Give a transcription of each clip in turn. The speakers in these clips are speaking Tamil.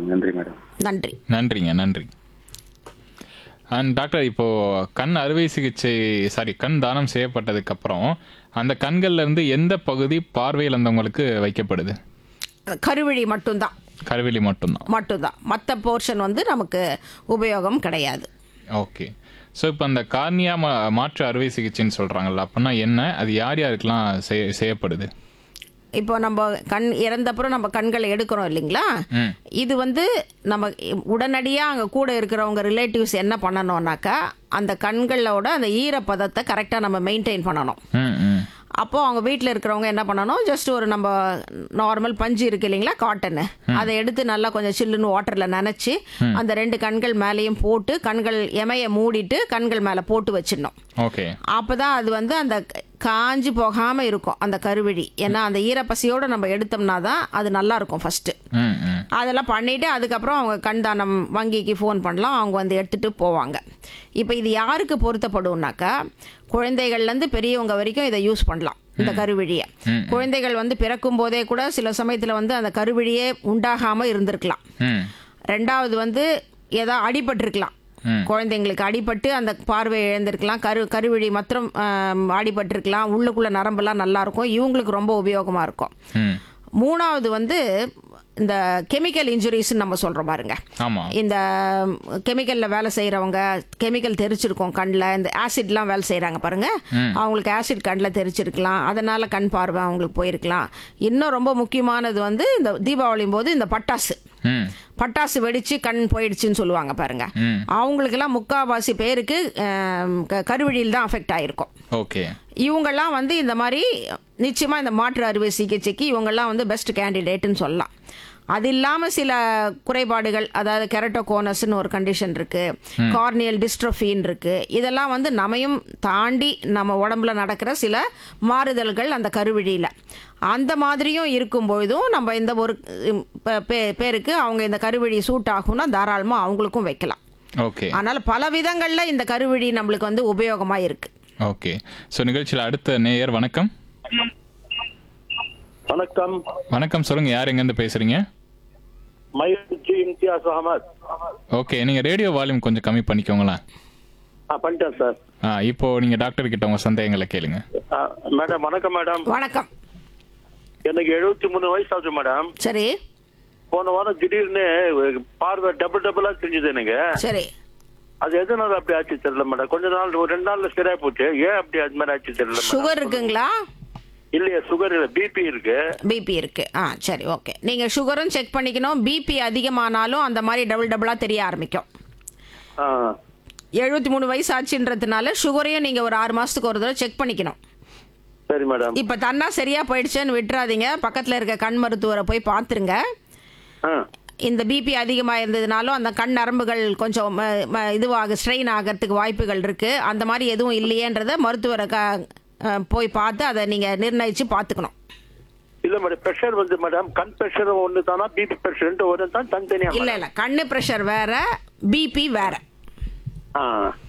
மேடம் நன்றி மேடம் நன்றி நன்றிங்க நன்றி அண்ட் டாக்டர் இப்போ கண் அறுவை சிகிச்சை சாரி கண் தானம் செய்யப்பட்டதுக்கு அப்புறம் அந்த கண்கள்ல இருந்து எந்த பகுதி பார்வையில் இருந்தவங்களுக்கு வைக்கப்படுது கருவிழி மட்டும்தான் கருவிலி மட்டும்தான் மட்டும்தான் மற்ற போர்ஷன் வந்து நமக்கு உபயோகம் கிடையாது ஓகே ஸோ இப்போ அந்த கார்னியா மா மாற்று அறுவை சிகிச்சைன்னு சொல்கிறாங்கல்ல அப்படின்னா என்ன அது யார் யாருக்கெல்லாம் செய் செய்யப்படுது இப்போ நம்ம கண் இறந்தப்புறம் நம்ம கண்களை எடுக்கிறோம் இல்லைங்களா ம் இது வந்து நம்ம உடனடியாக அங்கே கூட இருக்கிறவங்க ரிலேட்டிவ்ஸ் என்ன பண்ணணும்னாக்கா அந்த கண்களோட அந்த ஈரப்பதத்தை கரெக்டாக நம்ம மெயின்டைன் பண்ணணும் ம் ம் அப்போ அவங்க வீட்டில் இருக்கிறவங்க என்ன பண்ணணும் ஜஸ்ட் ஒரு நம்ம நார்மல் பஞ்சு இருக்கு இல்லைங்களா காட்டனு அதை எடுத்து நல்லா கொஞ்சம் சில்லுன்னு வாட்டரில் நனைச்சி அந்த ரெண்டு கண்கள் மேலேயும் போட்டு கண்கள் எமைய மூடிட்டு கண்கள் மேலே போட்டு வச்சிடணும் ஓகே அப்பதான் அது வந்து அந்த காஞ்சி போகாம இருக்கும் அந்த கருவிழி ஏன்னா அந்த ஈரப்பசியோட நம்ம எடுத்தோம்னா தான் அது நல்லா இருக்கும் ஃபர்ஸ்ட் ம் ம் அதெல்லாம் பண்ணிட்டு அதுக்கப்புறம் அவங்க கண் தானம் வங்கிக்கு ஃபோன் பண்ணலாம் அவங்க வந்து எடுத்துட்டு போவாங்க இப்போ இது யாருக்கு பொருத்தப்படும்னாக்கா குழந்தைகள்லேருந்து பெரியவங்க வரைக்கும் இதை யூஸ் பண்ணலாம் இந்த கருவிழியை குழந்தைகள் வந்து பிறக்கும் போதே கூட சில சமயத்தில் வந்து அந்த கருவிழியே உண்டாகாமல் இருந்திருக்கலாம் ம் ரெண்டாவது வந்து ஏதோ அடிபட்டிருக்கலாம் ம். குழந்தைங்களுக்கு அடிபட்டு அந்த பார்வை இழந்திருக்கலாம் கரு கருவிழி மாத்திரம் ஆம், அடிபட்டிருக்கலாம் உள்ளுக்குள்ள நரம்பெல்லாம் நல்லா இருக்கும் இவங்களுக்கு ரொம்ப உபயோகமாக இருக்கும் ம் மூணாவது வந்து இந்த கெமிக்கல் இன்ஜுரிஸ்ன்னு நம்ம சொல்கிறோம் பாருங்க ஆமாம் இந்த கெமிக்கலில் வேலை செய்கிறவங்க கெமிக்கல் தெரிச்சிருக்கும் கண்ணில் இந்த ஆசிட்லாம் வேலை செய்கிறாங்க பாருங்க அவங்களுக்கு ஆசிட் கண்ணில் தெரிச்சிருக்கலாம் அதனால கண் பார்வை அவங்களுக்கு போயிருக்கலாம் இன்னும் ரொம்ப முக்கியமானது வந்து இந்த தீபாவளியும் போது இந்த பட்டாசு ம் பட்டாசு வெடிச்சு கண் போயிடுச்சுன்னு சொல்லுவாங்க பாருங்க ம். அவங்களுக்கெல்லாம் முக்காவாசி பேருக்கு ஆம், க- கருவிழியில் தான் அஃபெக்ட் ஆயிருக்கும் ஓகே இவங்கெல்லாம் வந்து இந்த மாதிரி நிச்சயமா இந்த மாற்று அறுவை சிகிச்சைக்கு இவங்கெல்லாம் வந்து பெஸ்ட் கேண்டிடேட்னு சொல்லலாம் அது இல்லாம சில குறைபாடுகள் அதாவது கெரட்டோகோனஸ்னு ஒரு கண்டிஷன் இருக்கு கார்னியல் டிஸ்ட்ரோஃபின் இருக்கு இதெல்லாம் வந்து நம்மையும் தாண்டி நம்ம உடம்புல நடக்கிற சில மாறுதல்கள் அந்த கருவிழியில அந்த மாதிரியும் இருக்கும் பொழுதும் நம்ம இந்த ஒரு உம், பே- பே- பேருக்கு அவங்க இந்த கருவிழி சூட் ஆகும்னா தாராளமா அவங்களுக்கும் வைக்கலாம் ஓகே அதனால பல விதங்கள்ல இந்த கருவிழி நம்மளுக்கு வந்து உபயோகமா இருக்கு ஓகே ஸோ நிகழ்ச்சியில் அடுத்த நேயர் வணக்கம் வணக்கம் வணக்கம் சொல்லுங்க யார் எங்கேருந்து பேசுறீங்க மயூர்ஜி இம்தியாஸ் அகமத் ஓகே நீங்க ரேடியோ வால்யூம் கொஞ்சம் கம்மி பண்ணிக்கோங்களேன் ஆ பண்ணிட்டேன் சார் ஆ இப்போ நீங்க டாக்டர் கிட்ட உங்க சந்தேகங்களை கேளுங்க ஆ, மேடம் வணக்கம் மேடம் வணக்கம் எனக்கு எழுபத்தி மூணு வயசு ஆகுது மேடம் சரி போன வாரம் திடீர்னு பார்வை டபுள் டபுளா தெரிஞ்சது எனக்கு சரி அது எதனால அப்படி ஆச்சு தெரியல மேடம் கொஞ்ச நாள் ஒரு ரெண்டு நாள்ல சரியா போச்சு ஏன் அப்படி அது மாதிரி ஆச்சு தெரியல மேடம் சுகர் இருக்குங்களா இல்லையா சுகர் இல்ல பிபி இருக்கு பிபி இருக்கு ஆ சரி ஓகே நீங்க சுகரும் செக் பண்ணிக்கணும் பிபி அதிகமானாலும் அந்த மாதிரி டபுள் டபுளா தெரிய ஆரம்பிக்கும் ஆ, எழுபத்தி மூணு வயசு ஆச்சுன்றதுனால சுகரையும் நீங்க ஒரு ஆறு மாசத்துக்கு ஒரு தடவை செக் பண்ணிக்கணும் சரி மேடம் இப்ப தன்னா சரியா போயிடுச்சுன்னு விட்டுறாதீங்க பக்கத்துல இருக்க கண் மருத்துவரை போய் பார்த்துருங்க ஆ, இந்த பிபி அதிகமாக இருந்ததுனாலும் அந்த கண் நரம்புகள் கொஞ்சம் ம- ம- இதுவாக ஸ்ட்ரெயின் ஆகிறதுக்கு வாய்ப்புகள் இருக்கு அந்த மாதிரி எதுவும் இல்லையேன்றத மருத்துவரை க அஹ், போய் பார்த்து அதை நீங்க நிர்ணயிச்சு பார்த்துக்கணும் இல்ல மேடம் பிரஷர் வந்து மேடம் கண் பிரஷர் ஒண்ணு தானா பிபி பிரஷர் ரெண்டு ஒரு தான் தனித்தனியா இல்ல மேடம்? இல்ல கண்ணு பிரஷர் வேற பிபி வேற ஆ.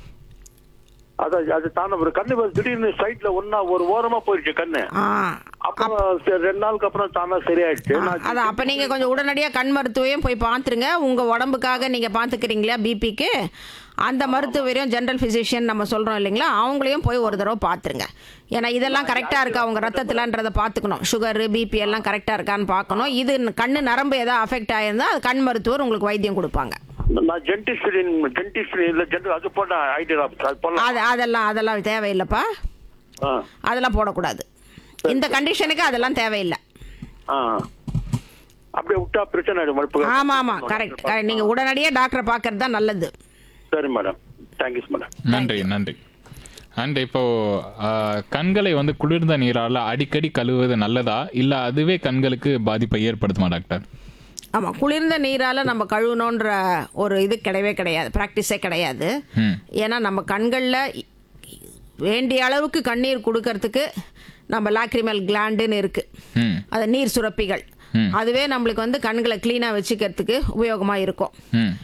அதான் அது தானே ஒரு கண்ணு வந்து திடீர்னு சைட்ல ஒன்னா ஒரு ஓரமா போயிடுச்சு கண்ணு ஆ அப்புறம் சரி, ரெண்டு நாளுக்கு அப்புறம் தானா சரியாயிடுச்சு நான் அதான் அப்ப நீங்க கொஞ்சம் உடனடியா கண் மருத்துவையும் போய் பார்த்துருங்க உங்க உடம்புக்காக நீங்க பாத்துக்கிறீங்களா பிபிக்கு அந்த மருத்துவரையும் ஜெனரல் பிசிஷியன் நம்ம சொல்றோம் இல்லைங்களா அவங்களையும் போய் ஒரு தடவை பார்த்துருங்க ஏன்னா இதெல்லாம் கரெக்டா இருக்கா அவங்க ரத்தத்துலன்றதை பார்த்துக்கணும் சுகர் பிபி எல்லாம் கரெக்டா இருக்கான்னு பார்க்கணும் இது கண்ணு நரம்பு ஏதாவது அஃபெக்ட் ஆயிருந்தா அது கண் மருத்துவர் உங்களுக்கு வைத்தியம் கொடுப்பாங்க நான் ஜென்டிஸ்டின் டென்டிஸ்ட் இல்ல ஜென்டல் அது போட்டா ஐடி அது போடலாம் அது அதெல்லாம் அதெல்லாம் தேவையில்லைப்பா ஆ, அதெல்லாம் போடக்கூடாது இந்த கண்டிஷனுக்கு அதெல்லாம் தேவையில்லை ஆ. அப்படியே விட்டா பிரச்சனை ஆயிடும் மறுப்பு ஆமா ஆமா கரெக்ட் நீங்க உடனடியே டாக்டரை பார்க்கறது தான் நல்லது சரி மேடம் தேங்க்யூ மேடம் நன்றி நன்றி அண்ட் இப்போ ஆ, கண்களை வந்து குளிர்ந்த நீரால அடிக்கடி கழுவுவது நல்லதா இல்ல அதுவே கண்களுக்கு பாதிப்பை ஏற்படுத்துமா டாக்டர் ஆமா குளிர்ந்த நீரால நம்ம கழுவணுன்ற ஒரு இது கிடையவே கிடையாது ப்ராக்டிஸே கிடையாது ம் ஏன்னா நம்ம கண்களில் வேண்டிய அளவுக்கு கண்ணீர் கொடுக்கறதுக்கு நம்ம லாக்ரிமல் கிளாண்டுன்னு இருக்கு ம் அது நீர் சுரப்பிகள் ம். அதுவே நம்மளுக்கு வந்து கண்களை க்ளீனாக வச்சுக்கிறதுக்கு உபயோகமாக இருக்கும் ம்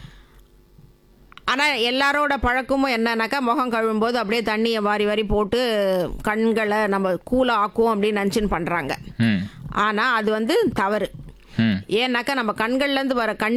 ஆனால் எல்லாரோட பழக்கமும் என்னன்னாக்கா முகம் கழுவும்போது அப்படியே தண்ணியை வாரி வாரி போட்டு கண்களை நம்ம கூலாக ஆக்குவோம் அப்படின்னு நினச்சின்னு பண்ணுறாங்க ம் ஆனால் அது வந்து தவறு ம் ஏன்னாக்கா நம்ம கண்கள்லேருந்து வர கண்